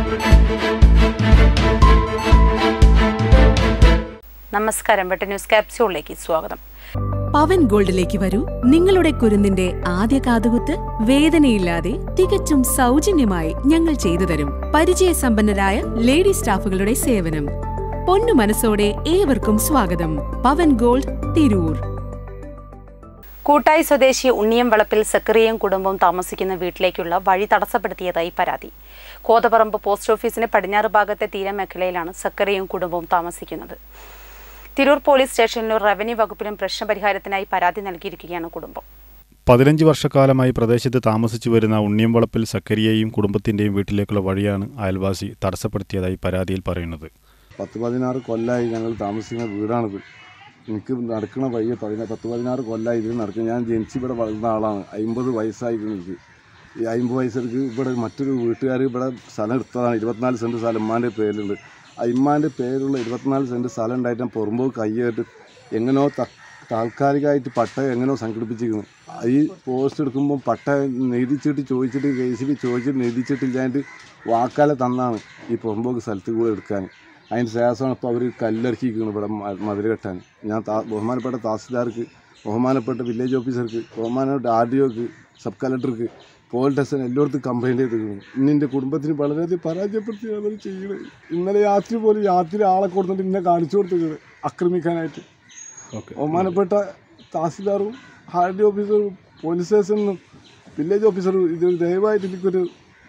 നമസ്കാരം വെട്ട ന്യൂസ് ക്യാപ്സ്യൂളിലേക്ക് സ്വാഗതം പവൻ ഗോൾഡിലേക്ക് വരൂ നിങ്ങളുടെ കുരുന്നിന്റെ ആദ്യ കാതുകുത്ത് വേദനയില്ലാതെ തികച്ചും സൗജന്യമായി ഞങ്ങൾ ചെയ്തു തരും പരിചയസമ്പന്നരായ ലേഡി സ്റ്റാഫുകളുടെ സേവനം പൊന്നു മനസ്സോടെ ഏവർക്കും സ്വാഗതം പവൻ ഗോൾഡ് തിരൂർ കൂട്ടായി സ്വദേശി ഉണ്ണിയം വളപ്പിൽ സക്കറിയയും കുടുംബവും താമസിക്കുന്ന വീട്ടിലേക്കുള്ള വഴി തടസ്സപ്പെടുത്തിയതായി പരാതി കോതപറമ്പ് പോസ്റ്റ് ഓഫീസിന് പടിഞ്ഞാറ് ഭാഗത്തെ തീരമേഖലയിലാണ് സക്കറിയയും കുടുംബവും താമസിക്കുന്നത് തിരൂർ പോലീസ് സ്റ്റേഷനിലും റവന്യൂ വകുപ്പിലും പ്രശ്നപരിഹാരത്തിനായി പരാതി നൽകിയിരിക്കുകയാണ് കുടുംബം പതിനഞ്ച് വർഷക്കാലമായി പ്രദേശത്ത് താമസിച്ചു വരുന്ന ഉണ്ണിയംവളപ്പിൽ സക്കരിയെയും കുടുംബത്തിന്റെയും വീട്ടിലേക്കുള്ള വഴിയാണ് അയൽവാസി തടസ്സപ്പെടുത്തിയതായി പരാതിയിൽ പറയുന്നത് പത്ത് പതിനാറ് കൊല്ലമായി ഞങ്ങൾ താമസിക്കുന്ന വീടാണിത് എനിക്ക് നടക്കണ വയ്യ പതിന പത്ത് പതിനാറ് കൊല്ലമായി ഇതിൽ നടക്കുക ഞാൻ ജനിച്ച് ഇവിടെ വളർന്ന ആളാണ് അമ്പത് വയസ്സായി എനിക്ക് ഈ അമ്പത് വയസ്സർക്ക് ഇവിടെ മറ്റൊരു വീട്ടുകാർ ഇവിടെ സ്ഥലം എടുത്തതാണ് ഇരുപത്തിനാല് സെൻറ്റ് സ്ഥലം ഉമ്മാൻ്റെ പേരിലുണ്ട് ആ ഇമ്മാൻ്റെ പേരുള്ള ഇരുപത്തിനാല് സെൻറ്റ് സ്ഥലം ഉണ്ടായിട്ട് ഞാൻ പുറമ്പോൾ കയ്യായിട്ട് എങ്ങനെയോ ത താൽക്കാലികമായിട്ട് പട്ട എങ്ങനെയോ സംഘടിപ്പിച്ചിരിക്കുന്നു ഈ പോസ്റ്റ് എടുക്കുമ്പോൾ പട്ട നെയ്തിച്ചിട്ട് ചോദിച്ചിട്ട് കെ സി ബി ചോദിച്ചിട്ട് നെയ്തിച്ചിട്ടില്ലാണ്ട് വാക്കാലെ തന്നാണ് ഈ പുറമ്പോക്ക് സ്ഥലത്ത് കൂടെ എടുക്കാൻ അതിന് ശേഷമാണ് ഇപ്പോൾ അവർ കല്ലിറക്കിയിരിക്കുന്നത് ഇവിടെ മ- മതിൽ കെട്ടാൻ ഞാൻ താ ബഹുമാനപ്പെട്ട തഹസിൽദാർക്ക് ബഹുമാനപ്പെട്ട വില്ലേജ് ഓഫീസർക്ക് ബഹുമാനപ്പെട്ട ആർ ഡി ഒക്ക് സബ് കളക്ടർക്ക് പോലീസ് സ്റ്റേഷൻ എല്ലായിടത്തും കംപ്ലൈൻറ്റ് ചെയ്തിരിക്കുന്നു ഇന്ന് എൻ്റെ കുടുംബത്തിന് വളരെയധികം പരാജയപ്പെടുത്തി അവർ ചെയ്യുന്നത് ഇന്നലെ രാത്രി പോലും രാത്രി ആളെ കൊടുത്തിട്ട് ഇന്നെ കാണിച്ചു കൊടുത്തിരിക്കുന്നത് ആക്രമിക്കാനായിട്ട് ബഹുമാനപ്പെട്ട തഹസിൽദാറും ആർ ഡി ഓഫീസറും പോലീസ് സ്റ്റേഷനും വില്ലേജ് ഓഫീസറും ഇത് ദയവായിട്ട് എനിക്കൊരു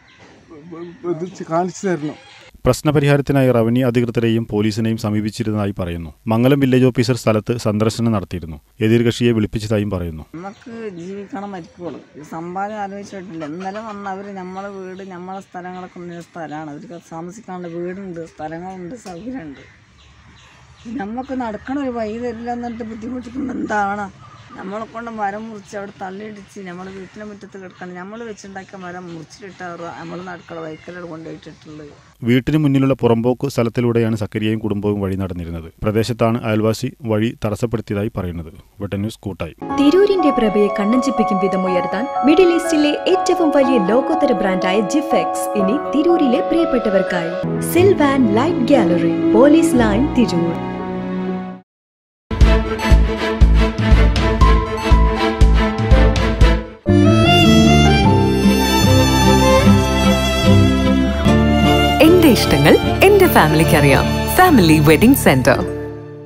ഇത് കാണിച്ചു തരണം പ്രശ്നപരിഹാരത്തിനായി റവന്യൂ അധികൃതരെയും പോലീസിനെയും സമീപിച്ചിരുന്നതായി പറയുന്നു മംഗലം വില്ലേജ് ഓഫീസർ സ്ഥലത്ത് സന്ദർശനം നടത്തിയിരുന്നു എതിർകക്ഷിയെ വിളിപ്പിച്ചതായും പറയുന്നു നമുക്ക് ജീവിക്കണം മരിക്കുള്ളൂ ഈ സമ്പാദ്യം ആലോചിച്ചിട്ടില്ല ഇന്നലെ വന്ന് അവർ നമ്മളെ വീട് നമ്മളെ സ്ഥലങ്ങളൊക്കെ ഉള്ള സ്ഥലമാണ് അവർക്ക് താമസിക്കാനുള്ള വീടുണ്ട് സ്ഥലങ്ങളുണ്ട് സൗകര്യമുണ്ട് നമുക്ക് നടക്കണ ഒരു വഴി തരില്ല എന്നിട്ട് ബുദ്ധിമുട്ടിക്കുമ്പോൾ എന്താണ് നമ്മളെ കൊണ്ട് മരം മുറിച്ച് അവിടെ തള്ളിയിടിച്ച് നമ്മൾ വീട്ടിലെ മുറ്റത്ത് കിടക്കണം നമ്മൾ വെച്ചുണ്ടാക്കിയ മരം മുറിച്ചിട്ടിട്ട് നമ്മൾ നടക്കണ വൈക്കലോട് കൊണ്ടുപോയിട്ടുള്ളത് വീട്ടിന് മുന്നിലുള്ള പുറമ്പോക്ക് സ്ഥലത്തിലൂടെയാണ് സക്കരിയയും കുടുംബവും വഴി നടന്നിരുന്നത് പ്രദേശത്താണ് അയൽവാസി വഴി തടസ്സപ്പെടുത്തിയതായി പറയുന്നത് വെട്ടൻ ന്യൂസ് കൂട്ടായി തിരൂരിന്റെ പ്രഭയെ കണ്ണഞ്ചിപ്പിക്കും വിധം ഉയർത്താൻ മിഡിൽ ഈസ്റ്റിലെ ഏറ്റവും വലിയ ലോകോത്തര ബ്രാൻഡായ ജിഫെക്സ് ഇനി തിരൂരിലെ പ്രിയപ്പെട്ടവർക്കായി Sylvan light gallery police line Tirur എന്റെ ഇഷ്ടങ്ങൾ എന്റെ ഫാമിലിക്ക് അറിയാം ഫാമിലി വെഡിംഗ് സെന്റർ